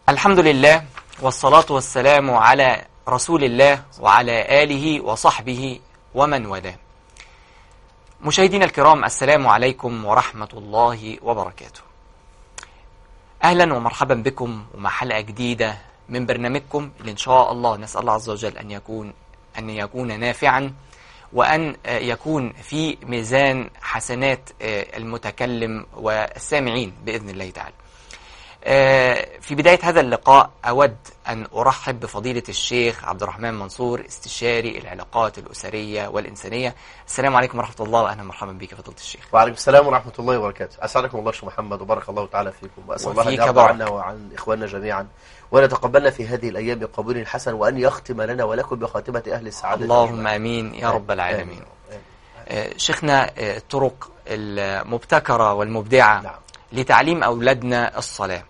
الحمد لله والصلاة والسلام على رسول الله وعلى آله وصحبه ومن والاه مشاهدينا الكرام السلام عليكم ورحمة الله وبركاته أهلا ومرحبا بكم ومع حلقة جديدة من برنامجكم اللي إن شاء الله نسأل الله عز وجل أن يكون أن يكون نافعا وأن يكون في ميزان حسنات المتكلم والسامعين بإذن الله تعالى في بداية هذا اللقاء أود أن أرحب بفضيلة الشيخ عبد الرحمن منصور استشاري العلاقات الأسرية والإنسانية السلام عليكم ورحمة الله وأهلا مرحبا بك فضيلة الشيخ وعليكم السلام ورحمة الله وبركاته أسعدكم الله شيخ محمد وبارك الله تعالى فيكم وأسأل الله أن وفيك يرضى بارك. عنا وعن إخواننا جميعا وأن يتقبلنا في هذه الأيام بقبول حسن وأن يختم لنا ولكم بخاتمة أهل السعادة اللهم أجمعين. آمين يا رب العالمين آمين. آمين. آه، شيخنا آه، الطرق المبتكرة والمبدعة نعم لتعليم أولادنا الصلاة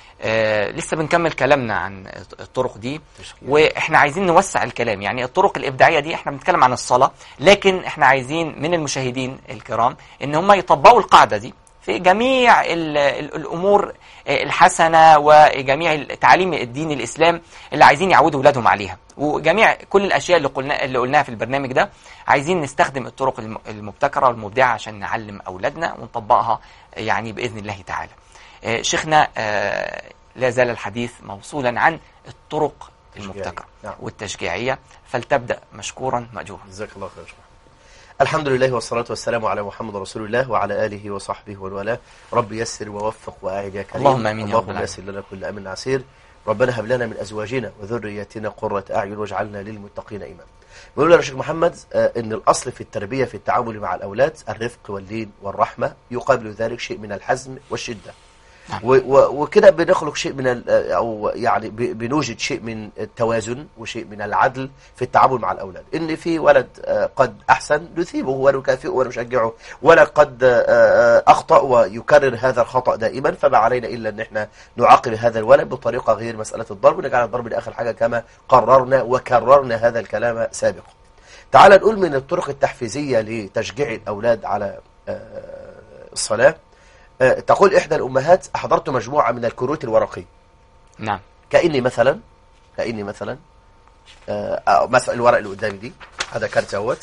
آه لسه بنكمل كلامنا عن الطرق دي واحنا عايزين نوسع الكلام يعني الطرق الابداعيه دي احنا بنتكلم عن الصلاه لكن احنا عايزين من المشاهدين الكرام ان هم يطبقوا القاعده دي في جميع ال ال الامور آه، الحسنه وجميع تعاليم الدين الاسلام اللي عايزين يعودوا اولادهم عليها وجميع كل الاشياء اللي قلنا اللي قلناها في البرنامج ده عايزين نستخدم الطرق الم- المبتكره والمبدعه عشان نعلم اولادنا ونطبقها يعني باذن الله تعالى آه، شيخنا آه، لا زال الحديث موصولا عن الطرق تشجيعية. المبتكرة نعم. والتشجيعية فلتبدأ مشكورا مأجورا جزاك الله خير يا شيخ محمد. الحمد لله والصلاة والسلام على محمد رسول الله وعلى آله وصحبه ومن والاه رب يسر ووفق وأعد يا كريم اللهم آمين يا رب اللهم العالمين. يسر لنا كل أمر عسير ربنا هب لنا من أزواجنا وذرياتنا قرة أعين واجعلنا للمتقين إماما بيقول يا شيخ محمد آه، ان الاصل في التربيه في التعامل مع الاولاد الرفق واللين والرحمه يقابل ذلك شيء من الحزم والشده نعم. و- و- وكده بنخلق شيء من ال- او يعني ب- بنوجد شيء من التوازن وشيء من العدل في التعامل مع الاولاد ان في ولد آه، قد احسن نثيبه ونكافئه ونشجعه ولد قد آه، آه، اخطا ويكرر هذا الخطا دائما فما علينا الا ان احنا نعاقب هذا الولد بطريقه غير مساله الضرب ونجعل الضرب لاخر حاجه كما قررنا وكررنا هذا الكلام سابقا تعال نقول من الطرق التحفيزيه لتشجيع الاولاد على آه، الصلاه آه، تقول إحدى الأمهات أحضرت مجموعة من الكروت الورقية نعم كأني مثلا كأني مثلا آه، آه، مثلا الورق اللي قدامي دي هذا كارت اهوت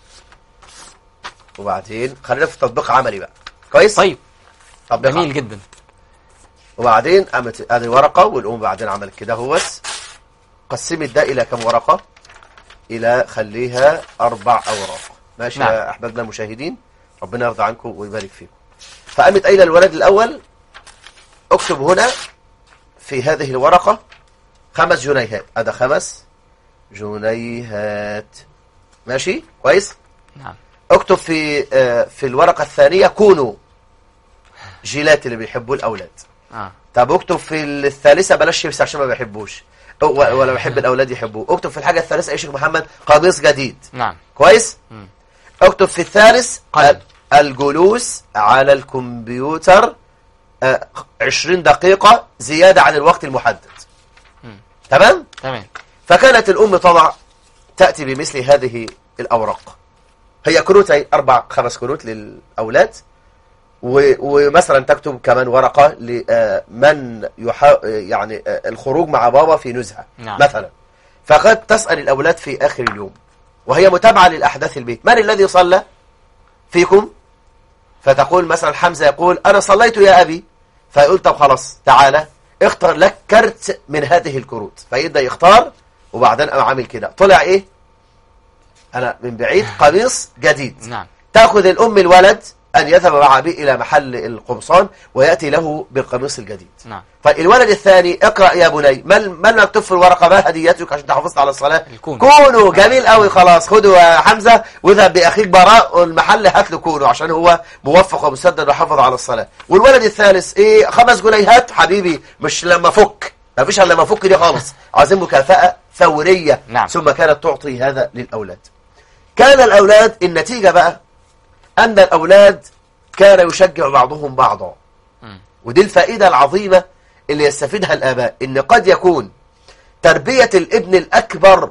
وبعدين خلينا في تطبيق عملي بقى كويس طيب تطبيق جميل عملي. جدا وبعدين قامت ادي ورقه والام بعدين عملت كده اهوت قسمت ده الى كم ورقه الى خليها اربع اوراق ماشي نعم. يا احبابنا المشاهدين ربنا يرضى عنكم ويبارك فيكم فقامت قايله الولد الاول اكتب هنا في هذه الورقه خمس جنيهات هذا خمس جنيهات ماشي كويس نعم اكتب في آه، في الورقه الثانيه كونوا جيلات اللي بيحبوا الاولاد آه. طب اكتب في الثالثة بلاش شيبس عشان ما بحبوش و- ولا بحب الأولاد يحبوه اكتب في الحاجة الثالثة يا شيخ محمد قميص جديد نعم كويس مم. اكتب في الثالث قلم. ال- الجلوس على الكمبيوتر آه، 20 دقيقة زيادة عن الوقت المحدد مم. تمام تمام فكانت الأم طبعا تأتي بمثل هذه الأوراق هي كروت هي أربع خمس كروت للأولاد و- ومثلا تكتب كمان ورقة لمن يحا يعني آه، الخروج مع بابا في نزهة نعم. مثلا فقد تسأل الأولاد في آخر اليوم وهي متابعة للأحداث البيت من الذي صلى فيكم فتقول مثلا حمزة يقول أنا صليت يا أبي فيقول طب خلاص تعالى اختر لك كرت من هذه الكروت فيبدأ يختار وبعدين قام عامل كده طلع ايه انا من بعيد قميص جديد نعم تأخذ الأم الولد أن يذهب مع أبيه إلى محل القمصان ويأتي له بالقميص الجديد نعم فالولد الثاني اقرأ يا بني ما ما مكتوب في الورقة ما هديتك عشان تحافظ على الصلاة الكون. كونوا جميل قوي خلاص خدوا يا حمزة واذهب بأخيك براء المحل هات له كونوا عشان هو موفق ومسدد وحافظ على الصلاة والولد الثالث ايه خمس جنيهات حبيبي مش لما فك ما فيش الا لما فك دي خالص عايزين مكافأة ثورية نعم. ثم كانت تعطي هذا للأولاد كان الأولاد النتيجة بقى أن الأولاد كان يشجع بعضهم بعضا مم. ودي الفائدة العظيمة اللي يستفيدها الآباء إن قد يكون تربية الابن الأكبر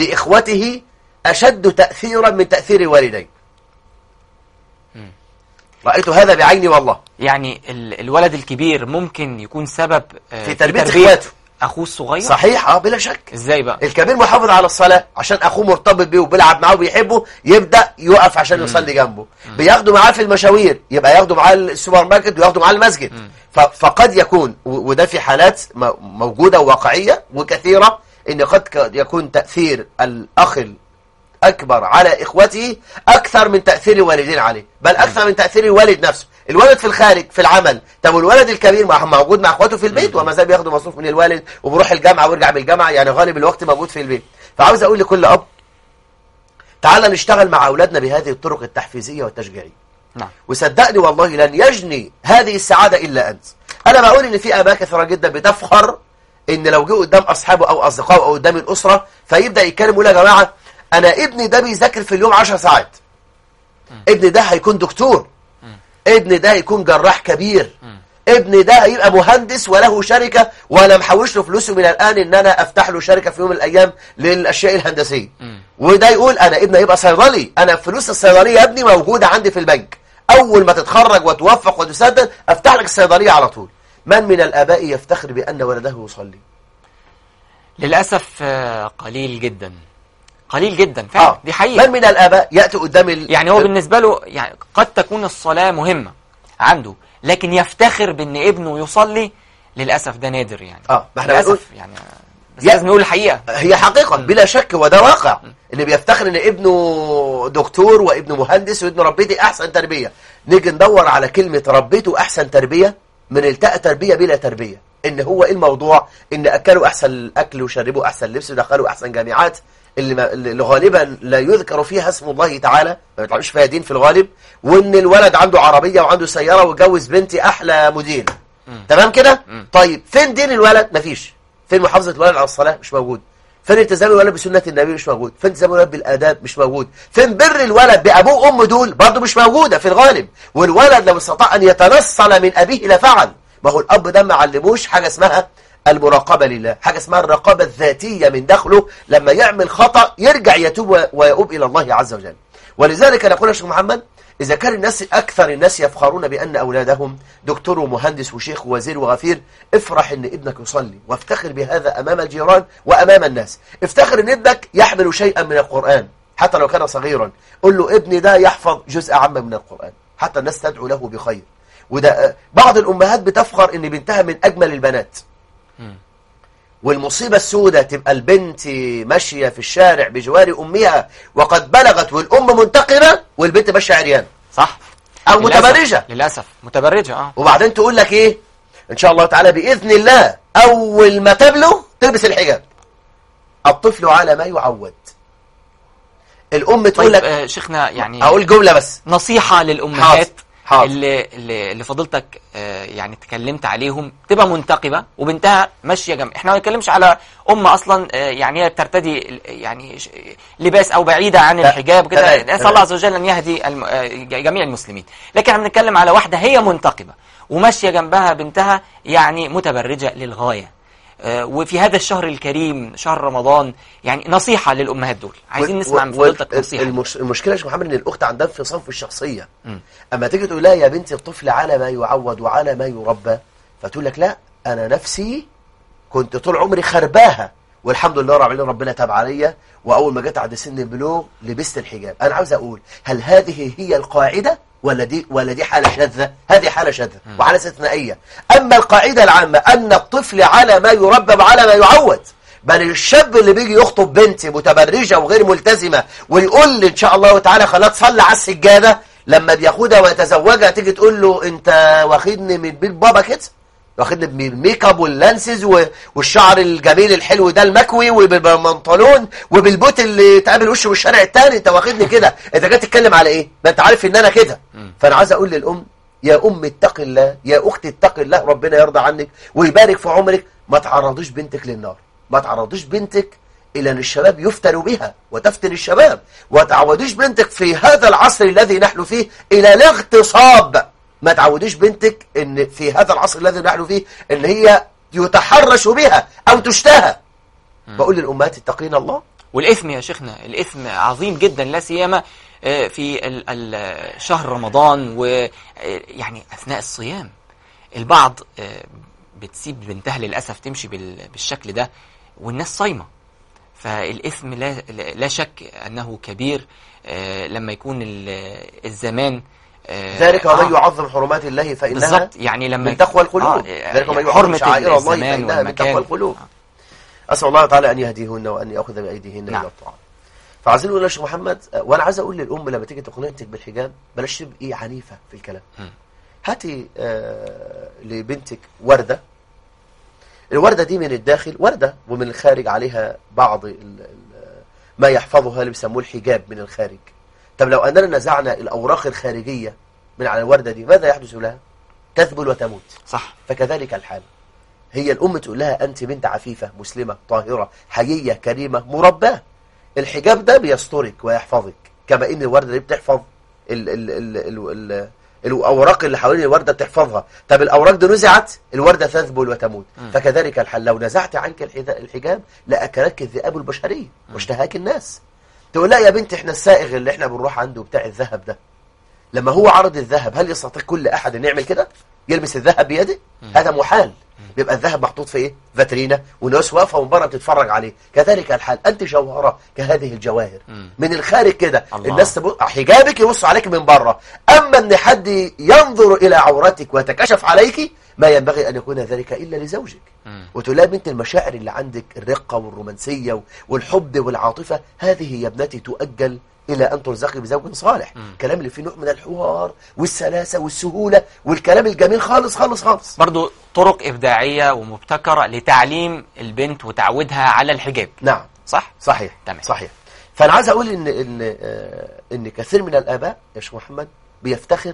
لإخوته أشد تأثيرا من تأثير والديه رأيت هذا بعيني والله يعني ال- الولد الكبير ممكن يكون سبب آه، في تربية إخواته. اخوه الصغير صحيح اه بلا شك ازاي بقى الكبير محافظ على الصلاة عشان أخوه مرتبط بيه وبيلعب معاه وبيحبه يبدأ يقف عشان يصلي جنبه بياخده معاه في المشاوير يبقى ياخده معاه السوبر ماركت وياخده معاه المسجد ف- فقد يكون و- وده في حالات م- موجودة وواقعية وكثيرة إن قد ك- يكون تأثير الأخ الأكبر على إخوته أكثر من تأثير الوالدين عليه بل أكثر من تأثير الوالد نفسه الولد في الخارج في العمل طب والولد الكبير مع- موجود مع اخواته في البيت وما زال بياخد مصروف من الوالد وبيروح الجامعه ويرجع من الجامعه يعني غالب الوقت موجود في البيت فعاوز اقول لكل اب تعال نشتغل مع اولادنا بهذه الطرق التحفيزيه والتشجيعيه نعم وصدقني والله لن يجني هذه السعاده الا انت انا بقول ان في اباء كثيره جدا بتفخر ان لو جه قدام اصحابه او اصدقائه او قدام الاسره فيبدا يتكلم يقول يا جماعه انا ابني ده بيذاكر في اليوم 10 ساعات ابني ده هيكون دكتور ابني ده هيكون جراح كبير ابني ده هيبقى مهندس وله شركة وانا محوش له فلوسه من الان ان انا افتح له شركة في يوم من الايام للاشياء الهندسية وده يقول انا ابني هيبقى صيدلي انا فلوس الصيدلية يا ابني موجودة عندي في البنك اول ما تتخرج وتوفق وتسدد افتح لك الصيدلية على طول من من الاباء يفتخر بان ولده يصلي للاسف آه، قليل جدا قليل جدا فعلا آه. دي حقيقه من من الاباء ياتي قدام ال... يعني هو بالنسبه له يعني قد تكون الصلاه مهمه عنده لكن يفتخر بان ابنه يصلي للاسف ده نادر يعني اه ما احنا للاسف بنقول يعني بس يا- لازم نقول الحقيقه هي حقيقة بلا شك وده واقع اللي بيفتخر ان ابنه دكتور وابنه مهندس وابنه ربيتي احسن تربية نيجي ندور على كلمة ربيته احسن تربية من التقى تربية بلا تربية ان هو ايه الموضوع ان اكلوا احسن الاكل وشربوا احسن لبس ودخلوا احسن جامعات اللي, ما اللي غالبا لا يذكر فيها اسم الله تعالى ما بيطلعوش فيها دين في الغالب وان الولد عنده عربية وعنده سيارة وجوز بنتي احلى مدير تمام كده طيب فين دين الولد مفيش فين محافظة الولد على الصلاة مش موجود فين التزام الولد بسنة النبي مش موجود فين التزام الولد بالآداب مش موجود فين بر الولد بأبوه وأمه دول برضه مش موجودة في الغالب والولد لو استطاع أن يتنصل من أبيه لفعل ما هو الأب ده ما علموش حاجة اسمها المراقبة لله حاجة اسمها الرقابة الذاتية من داخله لما يعمل خطأ يرجع يتوب و- ويؤوب إلى الله عز وجل ولذلك نقول يا شيخ محمد إذا كان الناس أكثر الناس يفخرون بأن أولادهم دكتور ومهندس وشيخ ووزير وغفير افرح أن ابنك يصلي وافتخر بهذا أمام الجيران وأمام الناس افتخر أن ابنك يحمل شيئا من القرآن حتى لو كان صغيرا قل له ابني ده يحفظ جزء عام من القرآن حتى الناس تدعو له بخير وده آه، بعض الأمهات بتفخر أن بنتها من أجمل البنات والمصيبة السوداء تبقى البنت ماشية في الشارع بجوار أمها وقد بلغت والأم منتقمة والبنت ماشية عريان صح أو للأسف. متبرجة للاسف متبرجه اه وبعدين تقول لك إيه إن شاء الله تعالى بإذن الله أول ما تبلغ تلبس الحجاب الطفل على ما يعود الأم تقول طيب لك آه شيخنا يعني أقول جملة بس نصيحة للأمهات حاضر. اللي, اللي, اللي فضلتك آه، يعني اتكلمت عليهم تبقى منتقبة وبنتها ماشية جنب احنا ما نتكلمش على أم أصلا آه، يعني هي بترتدي ال- يعني ش- لباس أو بعيدة عن الحجاب كده تمام، نسأل الله تمام. عز وجل أن يهدي الم- آه، جميع المسلمين لكن احنا بنتكلم على واحدة هي منتقبة وماشية جنبها بنتها يعني متبرجة للغاية آه، وفي هذا الشهر الكريم شهر رمضان يعني نصيحة للأمهات دول عايزين نسمع من فضيلتك نصيحة المش... المشكلة يا شيخ محمد ان الاخت عندها انفصام في الشخصية اما تيجي تقول لها يا بنتي الطفل على ما يعود وعلى ما يربى فتقول لك لا انا نفسي كنت طول عمري خرباها والحمد لله رب العالمين ربنا تاب عليا واول ما جت عند سن البلوغ لبست الحجاب انا عاوز اقول هل هذه هي القاعده ولا دي ولا دي حاله شاذه هذه حاله شاذه وحاله استثنائيه اما القاعده العامه ان الطفل على ما يربى وعلى ما يعود بل الشاب اللي بيجي يخطب بنت متبرجه وغير ملتزمه ويقول لي ان شاء الله تعالى خلاص تصلي على السجاده لما بياخدها ويتزوجها تيجي تقول له انت واخدني من بيت بابا كده واخدني بالميك اب واللانسز و- والشعر الجميل الحلو ده المكوي وبالبنطلون وبالبوت اللي تقابل وشه بالشارع التاني انت واخدني كده انت جاي تتكلم على ايه ما انت عارف ان انا كده فانا عايز اقول للام يا ام اتق الله يا اختي اتق الله ربنا يرضى عنك ويبارك في عمرك ما تعرضيش بنتك للنار ما تعرضيش بنتك إلى أن الشباب يفتنوا بها وتفتن الشباب وتعوديش بنتك في هذا العصر الذي نحن فيه إلى الاغتصاب ما تعوديش بنتك ان في هذا العصر الذي نحن فيه ان هي يتحرش بها او تشتهى بقول للامهات اتقين الله والإثم يا شيخنا الإثم عظيم جدا لا سيما آه، في ال- ال- شهر رمضان ويعني أثناء الصيام البعض آه، بتسيب بنتها للأسف تمشي بال- بالشكل ده والناس صايمة فالإثم لا, لا شك أنه كبير آه، لما يكون ال- الزمان آه، ذلك ومن آه، يعظم حرمات الله فإنها بالظبط يعني لما من تقوى القلوب آه، ذلك ومن يعظم حرمة شعائر الله الزمان فإنها من تقوى والمكان القلوب أسأل الله تعالى أن يهديهن وأن يأخذ بأيديهن نعم. إلى الطاعة فعايزين نقول يا شيخ محمد آه، وأنا عايز أقول للأم لما تيجي تقنعتك بالحجاب بلاش تبقي عنيفة في الكلام مم. هاتي آه، لبنتك وردة الوردة دي من الداخل وردة ومن الخارج عليها بعض ال- ال- ما يحفظها اللي بيسموه الحجاب من الخارج طب لو أننا نزعنا الأوراق الخارجية من على الوردة دي ماذا يحدث لها؟ تذبل وتموت صح فكذلك الحال هي الأم تقول لها أنت بنت عفيفة مسلمة طاهرة حيية كريمة مرباة الحجاب ده بيسترك ويحفظك كما إن الوردة دي بتحفظ ال ال ال ال ال الأوراق اللي حوالين الوردة بتحفظها طب الأوراق دي نزعت الوردة تذبل وتموت مم. فكذلك الحال لو نزعت عنك الحذاء- الحجاب لأكلتك الذئاب البشرية واشتهاك الناس تقول لا يا بنت احنا السائغ اللي احنا بنروح عنده بتاع الذهب ده لما هو عرض الذهب هل يستطيع كل أحد أن يعمل كده يلمس الذهب بيده هذا محال بيبقى الذهب محطوط في ايه فاترينا والناس واقفه من بره بتتفرج عليه كذلك الحال انت جوهره كهذه الجواهر مم. من الخارج كده الله. الناس تبص حجابك يبص عليك من بره اما ان حد ينظر الى عورتك ويتكشف عليك ما ينبغي ان يكون ذلك الا لزوجك مم. وتقول لها بنت المشاعر اللي عندك الرقه والرومانسيه والحب والعاطفه هذه يا ابنتي تؤجل الى ان ترزقي بزوج صالح مم. كلام اللي فيه نوع من الحوار والسلاسه والسهوله والكلام الجميل خالص خالص خالص برضو طرق إبداعية ومبتكرة لتعليم البنت وتعودها على الحجاب نعم صح؟ صحيح تمام. صحيح فانا عايز اقول ان ان آه، ان كثير من الاباء يا شيخ محمد بيفتخر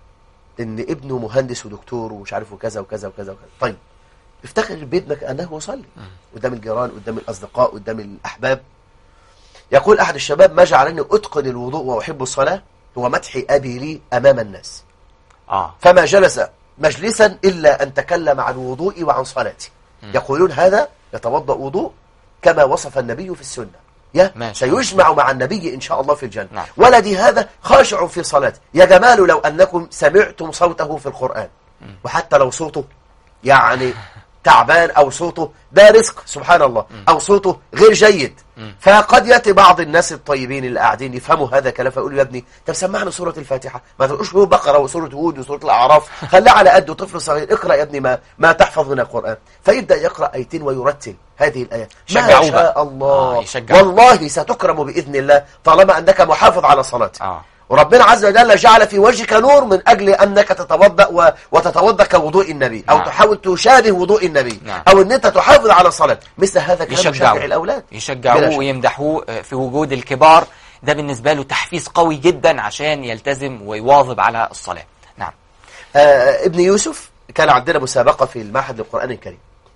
ان ابنه مهندس ودكتور ومش عارف وكذا وكذا وكذا وكذا طيب افتخر بابنك انه يصلي قدام الجيران قدام الاصدقاء قدام الاحباب يقول احد الشباب ما جعلني اتقن الوضوء واحب الصلاه هو مدح ابي لي امام الناس آه فما جلس مجلسا إلا أن تكلم عن وضوئي وعن صلاتي يقولون هذا يتوضأ وضوء كما وصف النبي في السنة يا ما شاء الله. سيجمع مع النبي إن شاء الله في الجنة نعم. ولدي هذا خاشع في صلاته يا جمال لو أنكم سمعتم صوته في القرآن وحتى لو صوته يعني تعبان أو صوته ده رزق سبحان الله أو صوته غير جيد فقد يأتي بعض الناس الطيبين اللي قاعدين يفهموا هذا الكلام فيقولوا يا ابني طب سمعنا سورة الفاتحة ما تقولش هو بقرة وسورة هود وسورة الأعراف خليه على قده طفل صغير اقرأ يا ابني ما ما تحفظ من القرآن فيبدأ يقرأ آيتين ويرتل هذه الآية ما يشجعوه شاء بقى. الله آه، يشجعوه. والله ستكرم بإذن الله طالما أنك محافظ على صلاتك آه وربنا عز وجل جعل في وجهك نور من أجل أنك تتوضأ و... وتتوضأ كوضوء النبي أو نعم. تحاول تشابه وضوء النبي نعم. أو أن أنت تحافظ على الصلاة مثل هذا كلام يشجعوه يشجع الأولاد بلا يشجعوه شك. ويمدحوه آه، في وجود الكبار ده بالنسبة له تحفيز قوي جدا عشان يلتزم ويواظب على الصلاة نعم آه ابن يوسف كان عندنا مسابقة في المعهد للقرآن الكريم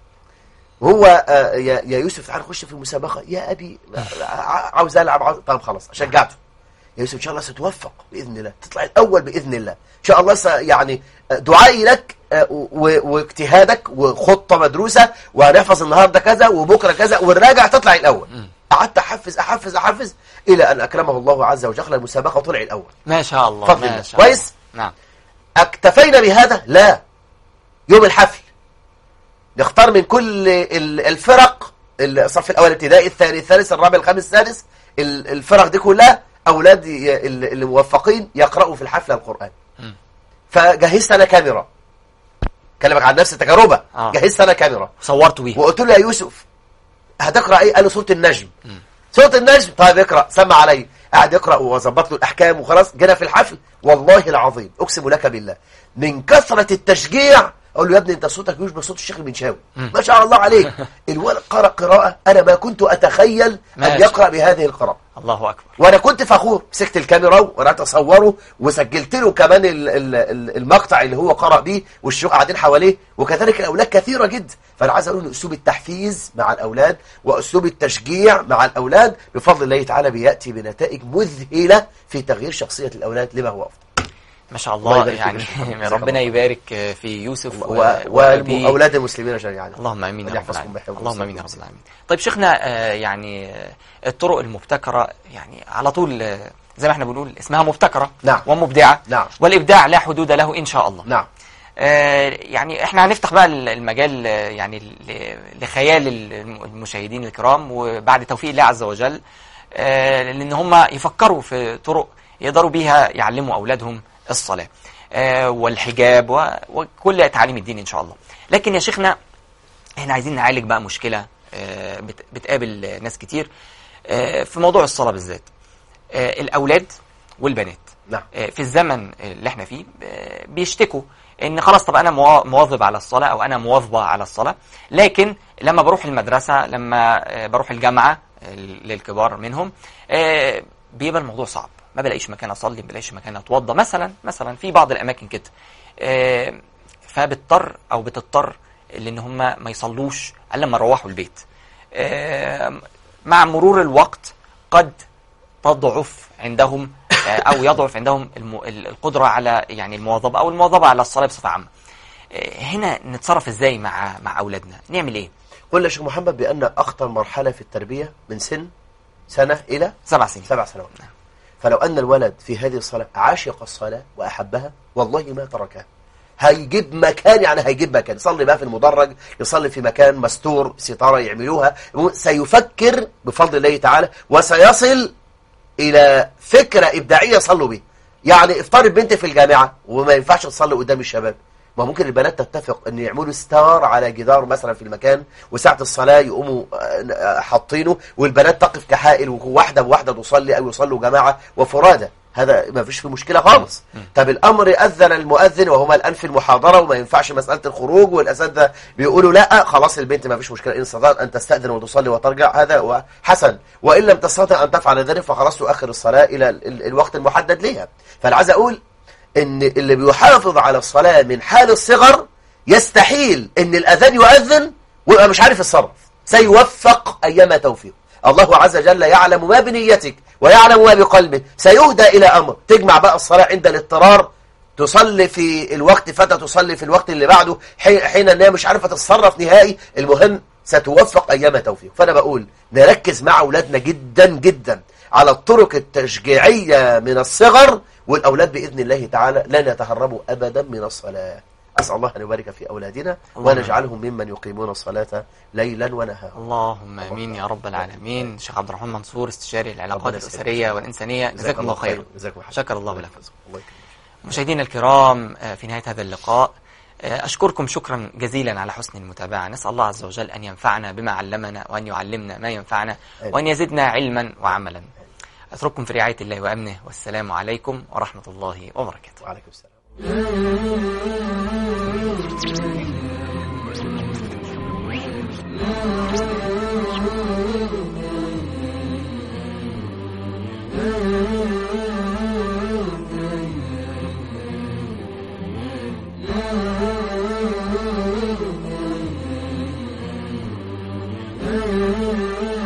وهو آه يا, يا يوسف تعال نخش في المسابقة يا أبي آه، عاوز ألعب عاوز... طب خلاص شجعته يا يوسف إن شاء الله ستوفق بإذن الله تطلع الأول بإذن الله إن شاء الله س... يعني آه، دعائي لك آه، و... واجتهادك وخطة مدروسة وهنحفظ النهاردة كذا وبكرة كذا والراجع تطلع الأول قعدت أحفز أحفز أحفز إلى أن أكرمه الله عز وجل المسابقة وطلع الأول ما شاء الله فضل ما الله. شاء الله كويس؟ نعم اكتفينا بهذا لا يوم الحفل نختار من كل ال- الفرق الصف الاول الابتدائي الثاني الثالث الرابع الخامس السادس ال- الفرق دي كلها اولاد ي- ال- الموفقين يقرأوا في الحفلة القرآن مم. فجهزت انا كاميرا كلمك عن نفس التجربة آه. جهزت انا كاميرا صورت بيه وقلت له يا يوسف هتقرأ ايه قال له سورة النجم سورة النجم طيب اقرأ سمع علي قعد يقرأ وظبط له الأحكام وخلاص جينا في الحفل والله العظيم أقسم لك بالله من كثرة التشجيع أقول له يا ابني أنت صوتك يشبه صوت الشيخ المنشاوي ما شاء الله عليك الولد قرأ قراءة أنا ما كنت أتخيل ماشي. أن يقرأ بهذه القراءة الله أكبر وانا كنت فخور مسكت الكاميرا وانا اصوره وسجلت له كمان ال- ال- ال- المقطع اللي هو قرأ بيه والشيوخ قاعدين حواليه وكذلك الاولاد كثيره جدا فانا عايز اقول ان اسلوب التحفيز مع الاولاد واسلوب التشجيع مع الاولاد بفضل الله تعالى بياتي بنتائج مذهله في تغيير شخصيه الاولاد لما هو افضل ما شاء الله الله يبارك فيك يعني يا شيخ محمد. ربنا يبارك في يوسف و- و- وأبيه. واولاد المسلمين جميعا اللهم امين يا ربنا رب يحفظكم العالمين بحفظه اللهم امين يا رب العالمين طيب شيخنا آه، يعني آه، الطرق المبتكره يعني على طول آه، زي ما احنا بنقول اسمها مبتكرة نعم. ومبدعة نعم. والإبداع لا حدود له إن شاء الله نعم آه، يعني احنا هنفتح بقى المجال آه، يعني ل- لخيال الم- المشاهدين الكرام وبعد توفيق الله عز وجل آه، لان هم يفكروا في طرق يقدروا بيها يعلموا اولادهم الصلاه آه، والحجاب و- وكل تعاليم الدين ان شاء الله لكن يا شيخنا احنا عايزين نعالج بقى مشكله آه، بت- بتقابل ناس كتير آه، في موضوع الصلاه بالذات آه، الاولاد والبنات نعم آه، في الزمن اللي احنا فيه آه، بيشتكوا ان خلاص طب انا موا- مواظب على الصلاه او انا مواظبه على الصلاه لكن لما بروح المدرسه لما آه، بروح الجامعه آه، للكبار منهم آه، بيبقى الموضوع صعب ما بلاقيش مكان اصلي ما بلاقيش مكان اتوضى مثلا مثلا في بعض الاماكن كده آه، فبضطر او بتضطر لان هم ما يصلوش الا لما يروحوا البيت آه، مع مرور الوقت قد تضعف عندهم آه، او يضعف عندهم الم- ال- القدره على يعني المواظبه او المواظبه على الصلاه بصفه عامه. آه، هنا نتصرف ازاي مع مع اولادنا؟ نعمل ايه؟ قلنا يا شيخ محمد بأن أخطر مرحلة في التربية من سن سنة إلى سبع سنين. سبع سنوات فلو أن الولد في هذه الصلاة عاشق الصلاة وأحبها والله ما تركها هيجيب مكان يعني هيجيب مكان يصلي بقى في المدرج يصلي في مكان مستور ستارة يعملوها سيفكر بفضل الله تعالى وسيصل إلى فكرة إبداعية يصلوا بيها يعني افترض بنت في الجامعة وما ينفعش تصلي قدام الشباب ما ممكن البنات تتفق ان يعملوا ستار على جدار مثلا في المكان وساعة الصلاة يقوموا آه، آه، حاطينه والبنات تقف كحائل وواحدة بواحدة تصلي او يصلوا جماعة وفرادى هذا ما فيش فيه مشكلة خالص طب الامر اذن المؤذن وهما الان في المحاضرة وما ينفعش مسألة الخروج والاساتذة بيقولوا لا خلاص البنت ما فيش مشكلة ان استطاعت ان تستأذن وتصلي وترجع هذا هو حسن وان لم تستطع ان تفعل ذلك فخلاص تؤخر الصلاة الى ال- ال- الوقت المحدد ليها فانا عايز اقول ان اللي بيحافظ على الصلاة من حال الصغر يستحيل ان الاذان يؤذن ويبقى مش عارف يتصرف سيوفق ايما توفيق الله عز وجل يعلم ما بنيتك ويعلم ما بقلبك سيهدى الى امر تجمع بقى الصلاة عند الاضطرار تصلي في الوقت فتى تصلي في الوقت اللي بعده حين حين انها مش عارفه تتصرف نهائي المهم ستوفق ايام توفيق فانا بقول نركز مع اولادنا جدا جدا على الطرق التشجيعيه من الصغر والاولاد باذن الله تعالى لن يتهربوا ابدا من الصلاه اسال الله ان يبارك في اولادنا اللهم ونجعلهم ممن يقيمون الصلاه ليلا ونهارا اللهم امين يا رب العالمين شيخ عبد الرحمن منصور استشاري العلاقات ربنا الاسريه يسعدك. والانسانيه جزاكم الله خيرا جزاكم الله شكر الله لك الله يكرمك مشاهدينا الكرام آه، في نهاية هذا اللقاء آه، أشكركم شكرا جزيلا على حسن المتابعة نسأل الله عز وجل أن ينفعنا بما علمنا وأن يعلمنا ما ينفعنا آمين. وأن يزدنا علما وعملا أترككم في رعاية الله وأمنه والسلام عليكم ورحمة الله وبركاته وعليكم السلام Thank you.